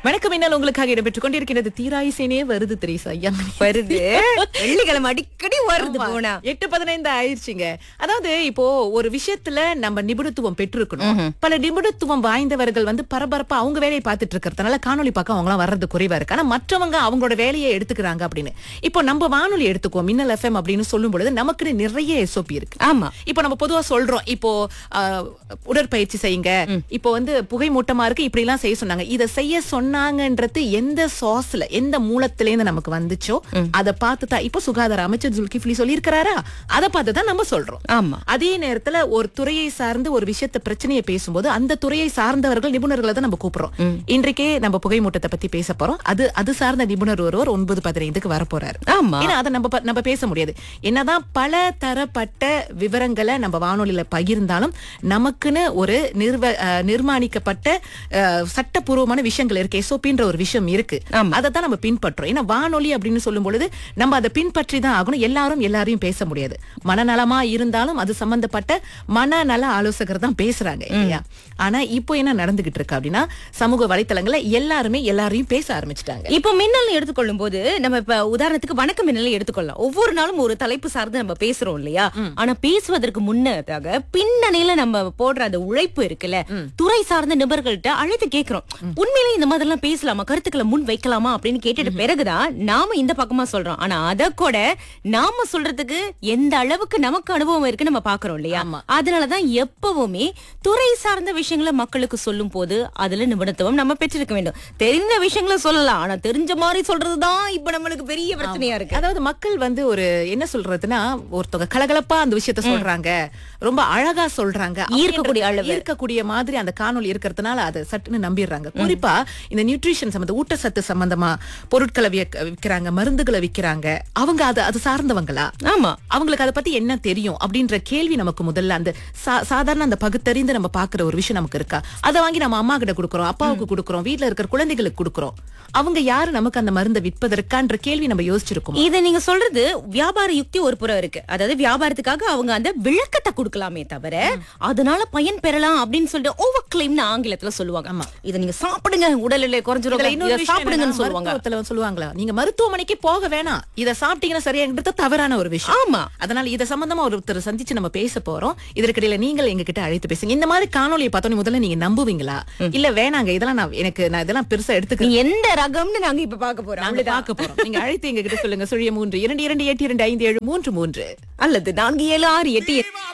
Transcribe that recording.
வணக்கம் மின்னல் உங்களுக்காக இடம்பெற்றுக் கொண்டிருக்கிறது தீராயிசேனே வருது திரேசா ஐயா வருது வெள்ளிக்கிழமை அடிக்கடி வருது ஆமா. போனா எட்டு பதினைந்து ஆயிடுச்சுங்க அதாவது இப்போ ஒரு விஷயத்துல நம்ம நிபுணத்துவம் பெற்றிருக்கணும் பல நிபுணத்துவம் வாய்ந்தவர்கள் வந்து பரபரப்பா அவங்க வேலையை பார்த்துட்டு இருக்கிறதுனால காணொலி பார்க்க அவங்க வர்றது குறைவா இருக்கு ஆனா மற்றவங்க அவங்களோட வேலையை எடுத்துக்கிறாங்க அப்படின்னு இப்போ நம்ம வானொலி எடுத்துக்குவோம் மின்னல் எஃப்எம் அப்படின்னு சொல்லும் பொழுது நமக்குன்னு நிறைய எஸ்ஓபி இருக்கு ஆமா இப்போ நம்ம பொதுவா சொல்றோம் இப்போ ஆஹ், உடற்பயிற்சி செய்யுங்க இப்போ வந்து புகை மூட்டமா இருக்கு இப்படி எல்லாம் செய்ய சொன்னாங்க இத செய்ய சொன்னாங்கன்றது எந்த சாஸ்ல எந்த மூலத்துல இருந்து நமக்கு வந்துச்சோ அதை பார்த்து தான் இப்போ சுகாதார அமைச்சர் ஜுல்கிஃப்லி சொல்லி இருக்கிறாரா அதை பார்த்து தான் நம்ம சொல்றோம் ஆமா அதே நேரத்துல ஒரு துறையை சார்ந்து ஒரு விஷயத்த பிரச்சனையை பேசும்போது அந்த துறையை சார்ந்தவர்கள் நிபுணர்களை தான் நம்ம கூப்பிடுறோம் இன்றைக்கே நம்ம புகை மூட்டத்தை பத்தி பேச போறோம் அது அது சார்ந்த நிபுணர் ஒருவர் ஒன்பது பதினைந்துக்கு வர போறாரு ஆமா ஏன்னா அதை நம்ம ப- நம்ம பேச முடியாது என்னதான் பல தரப்பட்ட விவரங்களை நம்ம வானொலியில பகிர்ந்தாலும் நமக்குன்னு ஒரு நிர்வ அஹ், நிர்மாணிக்கப்பட்ட அஹ், சட்டப்பூர்வமான விஷயங்கள் இருக்கு எஸ்ஓபின்ற ஒரு விஷயம் இருக்கு ஆமா. அதை தான் நம்ம பின்பற்றோம் ஏன்னா வானொலி அப்படின்னு சொல்லும் பொழுது நம்ம அதை பின்பற்றி தான் ஆகணும் எல்லாரும் எல்லாரையும் பேச முடியாது மனநலமா இருந்தாலும் அது சம்பந்தப்பட்ட மனநல ஆலோசகர் தான் பேசுறாங்க இல்லையா ஆனா இப்போ என்ன நடந்துகிட்டு இருக்கு அப்படின்னா சமூக வலைத்தளங்கள்ல எல்லாருமே எல்லாரையும் பேச ஆரம்பிச்சிட்டாங்க இப்போ மின்னல் எடுத்துக்கொள்ளும் போது நம்ம இப்ப உதாரணத்துக்கு வணக்கம் மின்னல் எடுத்துக்கொள்ளலாம் ஒவ்வொரு நாளும் ஒரு தலைப்பு சார்ந்து நம்ம பேசுறோம் இல்லையா ஆனா பேசுவதற்கு முன்னதாக பின்னணியில நம்ம போடுற அந்த உழைப்பு இருக்குல்ல துறை சார்ந்த நிபுணர்கள்ட்ட அழைத்து கேக்குறோம் உண்மையிலேயே இந்த மாதிரி எல்லாம் பேசலாமா கருத்துக்களை முன் வைக்கலாமா அப்படின்னு கேட்டுட்டு பிறகுதான் நாம இந்த பக்கமா சொல்றோம் ஆனா அத கூட நாம சொல்றதுக்கு எந்த அளவுக்கு நமக்கு அனுபவம் இருக்கு நம்ம பாக்குறோம் இல்லையா ஆமா. அதனாலதான் எப்பவுமே துறை சார்ந்த விஷயங்களை மக்களுக்கு சொல்லும் போது அதுல நிபுணத்துவம் நம்ம பெற்றிருக்க வேண்டும் தெரிந்த விஷயங்களை சொல்லலாம் ஆனா தெரிஞ்ச மாதிரி சொல்றதுதான் இப்ப நம்மளுக்கு பெரிய பிரச்சனையா இருக்கு அதாவது மக்கள் வந்து ஒரு என்ன சொல்றதுன்னா ஒருத்தவங்க கலகலப்பா அந்த விஷயத்த சொல்றாங்க ரொம்ப அழகா சொல்றாங்க ஈர்க்கக்கூடிய அளவு. ஈர்க்கக்கூடிய மாதிரி அந்த காணொளி இருக்கிறதுனால அதை சட்டுன்னு நம்பிடுறாங்க குறிப்பா இந்த நியூட்ரிஷன் சம்பந்த ஊட்டச்சத்து சம்பந்தமா பொருட்களை வியக்க- விக்கிறாங்க மருந்துகளை விக்கிறாங்க அவங்க அது அது சார்ந்தவங்களா ஆமா அவங்களுக்கு அதை பத்தி என்ன தெரியும் அப்படின்ற கேள்வி நமக்கு முதல்ல அந்த சா- சாதாரண அந்த பகுத்தறிந்து நம்ம பாக்குற ஒரு விஷயம் நமக்கு இருக்கா அதை வாங்கி நம்ம அம்மா கிட்ட கொடுக்குறோம் அப்பாவுக்கு கொடுக்குறோம் வீட்ல இருக்கிற குழந்தைகளுக்கு கொடுக்குறோம் அவங்க யாரு நமக்கு அந்த மருந்தை விற்பதற்கான்ற கேள்வி நம்ம யோசிச்சிருக்கோம் இத நீங்க சொல்றது வியாபார யுக்தி ஒரு புறம் இருக்கு அதாவது வியாபாரத்துக்காக அவங்க அந்த விளக்கத்தை கொடுக்கலாமே தவிர அதனால பயன் பெறலாம் அப்படின்னு சொல்லிட்டு ஓவர் கிளைம்னு ஆங்கிலத்துல சொல்லுவாங்க ஆமா இத நீங்க சாப்பிடுங்க உடல் எடை இதுல குறைஞ்சிரும் இன்னொரு இத விஷயம் சாப்பிடுங்கன்னு என்னன்னா, சொல்லுவாங்க மருத்துவத்துல வந்து சொல்லுவாங்களா நீங்க மருத்துவமனைக்கு போக வேணாம் இத சாப்பிட்டீங்கன்னா சரியாங்கிறது தவறான ஒரு விஷயம் ஆமா அதனால இத சம்பந்தமா ஒருத்தர் சந்திச்சு நம்ம பேச போறோம் இதற்கிடையில நீங்கள் எங்க கிட்ட அழைத்து பேசுங்க இந்த மாதிரி காணொலியை பார்த்தோன்னே முதல்ல நீங்க நம்புவீங்களா இல்ல வேணாங்க இதெல்லாம் நான் எனக்கு நான் இதெல்லாம் பெருசா எடுத்துக்க நீ எந்த ரகம்னு நாங்க இப்ப பார்க்க போறோம் நாங்க பார்க்க போறோம் நீங்க அழைத்து எங்க கிட்ட சொல்லுங்க சுழிய மூன்று இரண்டு இரண்டு எட்டு இரண்டு ஐந்து ஏழு மூன்று மூன்று அல்லது நான்கு ஏழு ஆறு எட்டு எட்டு